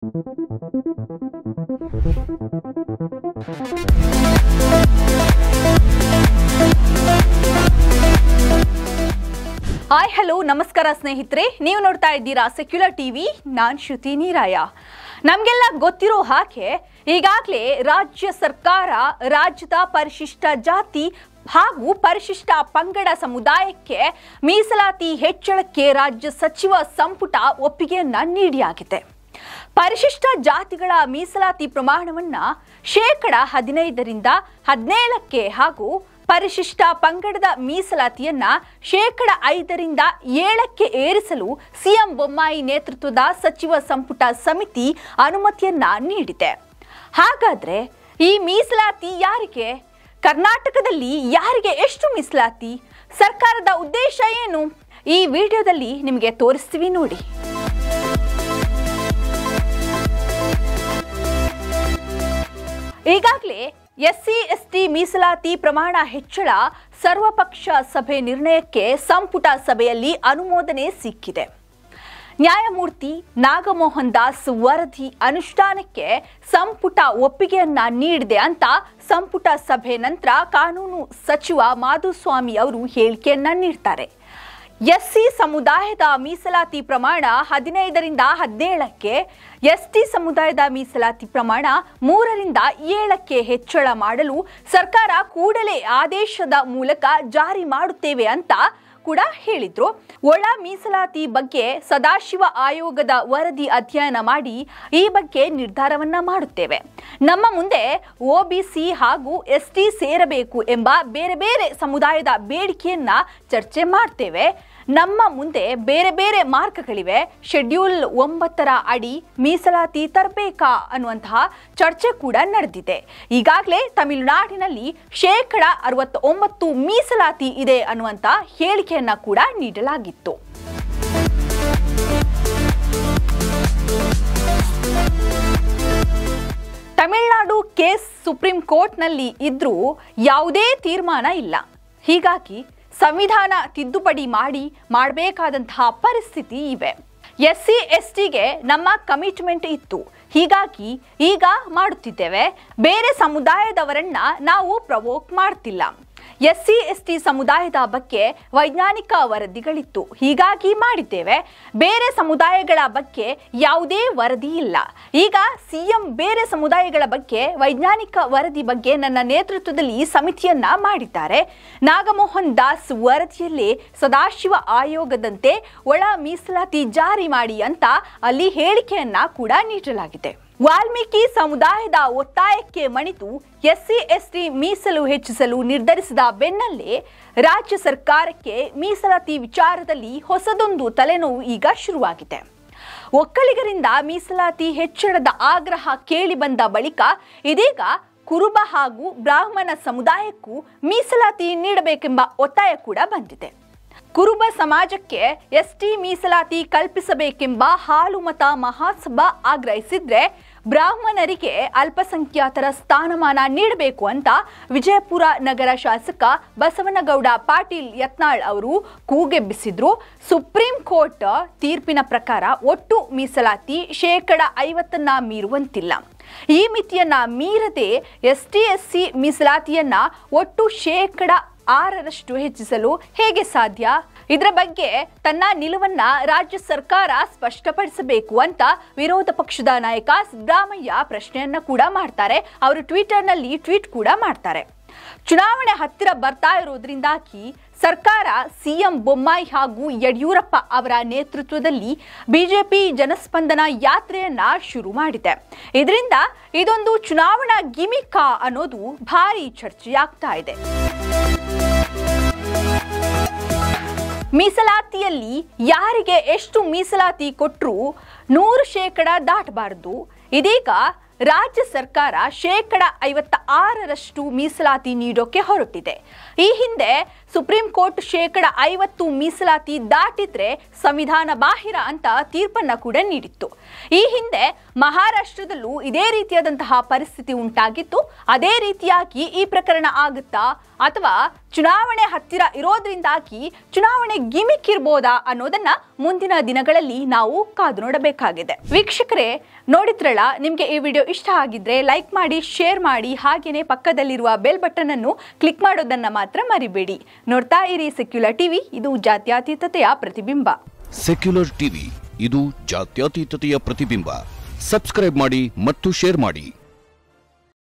hi hello ನಮಸ್ಕಾರ ಸ್ನೇಹಿತರೆ ನೀವು ನೋಡ್ತಾ ಇದ್ದೀರಾ ಸೆಕ್ಯುಲರ್ ಟಿವಿ ನಾನ್ ಶ್ರುತಿ ನೀರಾಯ ನಮಗೆಲ್ಲ ಗೊತ್ತಿರೋ ಹಾಗೆ ಈಗಾಗಲೇ ರಾಜ್ಯ ಸರ್ಕಾರ ರಾಜ್ಯದ ಪರಿಶಿಷ್ಟ ಜಾತಿ ಹಾಗೂ ಪರಿಶಿಷ್ಟ ಪಂಗಡ ಸಮುದಾಯಕ್ಕೆ ಮೀಸಲಾತಿ ಹೆಚ್ಚಳಕ್ಕೆ ರಾಜ್ಯ ಸಚಿವ ಸಂಪುಟ ಒಪ್ಪಿಗೆಯನ್ನ ನೀಡಿಯಾಗಿದೆ ಪರಿಶಿಷ್ಟ ಜಾತಿಗಳ ಮೀಸಲಾತಿ ಪ್ರಮಾಣವನ್ನ ಶೇಕಡ ಹದಿನೈದರಿಂದ ಹದಿನೇಳಕ್ಕೆ ಹಾಗೂ ಪರಿಶಿಷ್ಟ ಪಂಗಡದ ಮೀಸಲಾತಿಯನ್ನ ಶೇಕಡ ಐದರಿಂದ ಏಳಕ್ಕೆ ಏರಿಸಲು ಸಿಎಂ ಬೊಮ್ಮಾಯಿ ನೇತೃತ್ವದ ಸಚಿವ ಸಂಪುಟ ಸಮಿತಿ ಅನುಮತಿಯನ್ನ ನೀಡಿದೆ ಹಾಗಾದ್ರೆ ಈ ಮೀಸಲಾತಿ ಯಾರಿಗೆ ಕರ್ನಾಟಕದಲ್ಲಿ ಯಾರಿಗೆ ಎಷ್ಟು ಮೀಸಲಾತಿ ಸರ್ಕಾರದ ಉದ್ದೇಶ ಏನು ಈ ವಿಡಿಯೋದಲ್ಲಿ ನಿಮಗೆ ತೋರಿಸ್ತೀವಿ ನೋಡಿ ಈಗಾಗಲೇ ಎಸ್ಸಿ ಎಸ್ಟಿ ಮೀಸಲಾತಿ ಪ್ರಮಾಣ ಹೆಚ್ಚಳ ಸರ್ವಪಕ್ಷ ಸಭೆ ನಿರ್ಣಯಕ್ಕೆ ಸಂಪುಟ ಸಭೆಯಲ್ಲಿ ಅನುಮೋದನೆ ಸಿಕ್ಕಿದೆ ನ್ಯಾಯಮೂರ್ತಿ ನಾಗಮೋಹನ್ ದಾಸ್ ವರದಿ ಅನುಷ್ಠಾನಕ್ಕೆ ಸಂಪುಟ ಒಪ್ಪಿಗೆಯನ್ನ ನೀಡಿದೆ ಅಂತ ಸಂಪುಟ ಸಭೆ ನಂತರ ಕಾನೂನು ಸಚಿವ ಮಾಧುಸ್ವಾಮಿ ಅವರು ಹೇಳಿಕೆಯನ್ನ ನೀಡ್ತಾರೆ ಎಸ್ಸಿ ಸಮುದಾಯದ ಮೀಸಲಾತಿ ಪ್ರಮಾಣ ಹದಿನೈದರಿಂದ ಹದಿನೇಳಕ್ಕೆ ಎಸ್ಟಿ ಸಮುದಾಯದ ಮೀಸಲಾತಿ ಪ್ರಮಾಣ ಮೂರರಿಂದ ಏಳಕ್ಕೆ ಹೆಚ್ಚಳ ಮಾಡಲು ಸರ್ಕಾರ ಕೂಡಲೇ ಆದೇಶದ ಮೂಲಕ ಜಾರಿ ಮಾಡುತ್ತೇವೆ ಅಂತ ಕೂಡ ಹೇಳಿದ್ರು ಒಳ ಮೀಸಲಾತಿ ಬಗ್ಗೆ ಸದಾಶಿವ ಆಯೋಗದ ವರದಿ ಅಧ್ಯಯನ ಮಾಡಿ ಈ ಬಗ್ಗೆ ನಿರ್ಧಾರವನ್ನ ಮಾಡುತ್ತೇವೆ ನಮ್ಮ ಮುಂದೆ ಒಬಿಸಿ ಹಾಗೂ ಎಸ್ಟಿ ಸೇರಬೇಕು ಎಂಬ ಬೇರೆ ಬೇರೆ ಸಮುದಾಯದ ಬೇಡಿಕೆಯನ್ನ ಚರ್ಚೆ ಮಾಡ್ತೇವೆ ನಮ್ಮ ಮುಂದೆ ಬೇರೆ ಬೇರೆ ಮಾರ್ಗಗಳಿವೆ ಶೆಡ್ಯೂಲ್ ಒಂಬತ್ತರ ಅಡಿ ಮೀಸಲಾತಿ ತರಬೇಕಾ ಅನ್ನುವಂತಹ ಚರ್ಚೆ ಕೂಡ ನಡೆದಿದೆ ಈಗಾಗಲೇ ತಮಿಳುನಾಡಿನಲ್ಲಿ ಶೇಕಡ ಅರವತ್ತೊಂಬತ್ತು ಮೀಸಲಾತಿ ಇದೆ ಅನ್ನುವಂಥ ಹೇಳಿಕೆಯನ್ನ ಕೂಡ ನೀಡಲಾಗಿತ್ತು ತಮಿಳುನಾಡು ಕೇಸ್ ಸುಪ್ರೀಂ ಕೋರ್ಟ್ನಲ್ಲಿ ಇದ್ರೂ ಯಾವುದೇ ತೀರ್ಮಾನ ಇಲ್ಲ ಹೀಗಾಗಿ ಸಂವಿಧಾನ ತಿದ್ದುಪಡಿ ಮಾಡಿ ಮಾಡಬೇಕಾದಂತಹ ಪರಿಸ್ಥಿತಿ ಇವೆ ಎಸ್ ಸಿ ಎಸ್ ಟಿಗೆ ನಮ್ಮ ಕಮಿಟ್ಮೆಂಟ್ ಇತ್ತು ಹೀಗಾಗಿ ಈಗ ಮಾಡುತ್ತಿದ್ದೇವೆ ಬೇರೆ ಸಮುದಾಯದವರನ್ನ ನಾವು ಪ್ರವೋಕ್ ಮಾಡ್ತಿಲ್ಲ ಎಸ್ ಸಿ ಎಸ್ ಟಿ ಸಮುದಾಯದ ಬಗ್ಗೆ ವೈಜ್ಞಾನಿಕ ವರದಿಗಳಿತ್ತು ಹೀಗಾಗಿ ಮಾಡಿದ್ದೇವೆ ಬೇರೆ ಸಮುದಾಯಗಳ ಬಗ್ಗೆ ಯಾವುದೇ ವರದಿ ಇಲ್ಲ ಈಗ ಸಿಎಂ ಬೇರೆ ಸಮುದಾಯಗಳ ಬಗ್ಗೆ ವೈಜ್ಞಾನಿಕ ವರದಿ ಬಗ್ಗೆ ನನ್ನ ನೇತೃತ್ವದಲ್ಲಿ ಸಮಿತಿಯನ್ನ ಮಾಡಿದ್ದಾರೆ ನಾಗಮೋಹನ್ ದಾಸ್ ವರದಿಯಲ್ಲಿ ಸದಾಶಿವ ಆಯೋಗದಂತೆ ಒಳ ಮೀಸಲಾತಿ ಜಾರಿ ಮಾಡಿ ಅಂತ ಅಲ್ಲಿ ಹೇಳಿಕೆಯನ್ನ ಕೂಡ ನೀಡಲಾಗಿದೆ ವಾಲ್ಮೀಕಿ ಸಮುದಾಯದ ಒತ್ತಾಯಕ್ಕೆ ಮಣಿತು ಎಸ್ಸಿ ಎಸ್ಟಿ ಮೀಸಲು ಹೆಚ್ಚಿಸಲು ನಿರ್ಧರಿಸಿದ ಬೆನ್ನಲ್ಲೇ ರಾಜ್ಯ ಸರ್ಕಾರಕ್ಕೆ ಮೀಸಲಾತಿ ವಿಚಾರದಲ್ಲಿ ಹೊಸದೊಂದು ತಲೆನೋವು ಈಗ ಶುರುವಾಗಿದೆ ಒಕ್ಕಲಿಗರಿಂದ ಮೀಸಲಾತಿ ಹೆಚ್ಚಳದ ಆಗ್ರಹ ಕೇಳಿ ಬಂದ ಬಳಿಕ ಇದೀಗ ಕುರುಬ ಹಾಗೂ ಬ್ರಾಹ್ಮಣ ಸಮುದಾಯಕ್ಕೂ ಮೀಸಲಾತಿ ನೀಡಬೇಕೆಂಬ ಒತ್ತಾಯ ಕೂಡ ಬಂದಿದೆ ಕುರುಬ ಸಮಾಜಕ್ಕೆ ಎಸ್ಟಿ ಮೀಸಲಾತಿ ಕಲ್ಪಿಸಬೇಕೆಂಬ ಹಾಲುಮತ ಮಹಾಸಭಾ ಆಗ್ರಹಿಸಿದ್ರೆ ಬ್ರಾಹ್ಮಣರಿಗೆ ಅಲ್ಪಸಂಖ್ಯಾತರ ಸ್ಥಾನಮಾನ ನೀಡಬೇಕು ಅಂತ ವಿಜಯಪುರ ನಗರ ಶಾಸಕ ಬಸವನಗೌಡ ಪಾಟೀಲ್ ಯತ್ನಾಳ್ ಅವರು ಕೂಗೆಬ್ಬಿಸಿದ್ರು ಸುಪ್ರೀಂ ಕೋರ್ಟ್ ತೀರ್ಪಿನ ಪ್ರಕಾರ ಒಟ್ಟು ಮೀಸಲಾತಿ ಶೇಕಡ ಐವತ್ತನ್ನ ಮೀರುವಂತಿಲ್ಲ ಈ ಮಿತಿಯನ್ನ ಮೀರದೆ ಎಸ್ಟಿ ಎಸ್ಸಿ ಮೀಸಲಾತಿಯನ್ನ ಒಟ್ಟು ಶೇಕಡ ಆರರಷ್ಟು ಹೆಚ್ಚಿಸಲು ಹೇಗೆ ಸಾಧ್ಯ ಇದರ ಬಗ್ಗೆ ತನ್ನ ನಿಲುವನ್ನ ರಾಜ್ಯ ಸರ್ಕಾರ ಸ್ಪಷ್ಟಪಡಿಸಬೇಕು ಅಂತ ವಿರೋಧ ಪಕ್ಷದ ನಾಯಕ ಸಿದ್ದರಾಮಯ್ಯ ಪ್ರಶ್ನೆಯನ್ನ ಕೂಡ ಮಾಡ್ತಾರೆ ಅವರು ಟ್ವಿಟರ್ನಲ್ಲಿ ಟ್ವೀಟ್ ಕೂಡ ಮಾಡ್ತಾರೆ ಚುನಾವಣೆ ಹತ್ತಿರ ಬರ್ತಾ ಇರೋದ್ರಿಂದಾಗಿ ಸರ್ಕಾರ ಸಿಎಂ ಬೊಮ್ಮಾಯಿ ಹಾಗೂ ಯಡಿಯೂರಪ್ಪ ಅವರ ನೇತೃತ್ವದಲ್ಲಿ ಬಿಜೆಪಿ ಜನಸ್ಪಂದನ ಯಾತ್ರೆಯನ್ನ ಶುರು ಮಾಡಿದೆ ಇದರಿಂದ ಇದೊಂದು ಚುನಾವಣಾ ಗಿಮಿಕಾ ಅನ್ನೋದು ಭಾರಿ ಚರ್ಚೆಯಾಗ್ತಾ ಇದೆ ಮೀಸಲಾತಿಯಲ್ಲಿ ಯಾರಿಗೆ ಎಷ್ಟು ಮೀಸಲಾತಿ ಕೊಟ್ಟರೂ ನೂರು ಶೇಕಡ ದಾಟಬಾರದು ಇದೀಗ ರಾಜ್ಯ ಸರ್ಕಾರ ಶೇಕಡ ಐವತ್ತ ಆರರಷ್ಟು ಮೀಸಲಾತಿ ನೀಡೋಕೆ ಹೊರಟಿದೆ ಈ ಹಿಂದೆ ಸುಪ್ರೀಂ ಕೋರ್ಟ್ ಶೇಕಡ ಐವತ್ತು ಮೀಸಲಾತಿ ದಾಟಿದ್ರೆ ಸಂವಿಧಾನ ಬಾಹಿರ ಅಂತ ತೀರ್ಪನ್ನ ಕೂಡ ನೀಡಿತ್ತು ಈ ಹಿಂದೆ ಮಹಾರಾಷ್ಟ್ರದಲ್ಲೂ ಇದೇ ರೀತಿಯಾದಂತಹ ಪರಿಸ್ಥಿತಿ ಉಂಟಾಗಿತ್ತು ಅದೇ ರೀತಿಯಾಗಿ ಈ ಪ್ರಕರಣ ಆಗುತ್ತಾ ಅಥವಾ ಚುನಾವಣೆ ಹತ್ತಿರ ಇರೋದ್ರಿಂದಾಗಿ ಚುನಾವಣೆ ಗಿಮಿಕ್ ಇರ್ಬೋದಾ ಅನ್ನೋದನ್ನ ಮುಂದಿನ ದಿನಗಳಲ್ಲಿ ನಾವು ಕಾದು ನೋಡಬೇಕಾಗಿದೆ ವೀಕ್ಷಕರೇ ನೋಡಿದ್ರಲ್ಲ ನಿಮಗೆ ಈ ವಿಡಿಯೋ ಇಷ್ಟ ಆಗಿದ್ರೆ ಲೈಕ್ ಮಾಡಿ ಶೇರ್ ಮಾಡಿ ಹಾಗೇನೆ ಪಕ್ಕದಲ್ಲಿರುವ ಬೆಲ್ ಬಟನ್ ಅನ್ನು ಕ್ಲಿಕ್ ಮಾಡೋದನ್ನ ಮಾತ್ರ ಮರಿಬೇಡಿ ನೋಡ್ತಾ ಇರಿ ಸೆಕ್ಯುಲರ್ ಟಿವಿ ಇದು ಜಾತ್ಯತೀತತೆಯ ಪ್ರತಿಬಿಂಬ ಸೆಕ್ಯುಲರ್ ಟಿವಿ ಇದು ಜಾತ್ಯತೀತತೆಯ ಪ್ರತಿಬಿಂಬ ಸಬ್ಸ್ಕ್ರೈಬ್ ಮಾಡಿ ಮತ್ತು ಶೇರ್ ಮಾಡಿ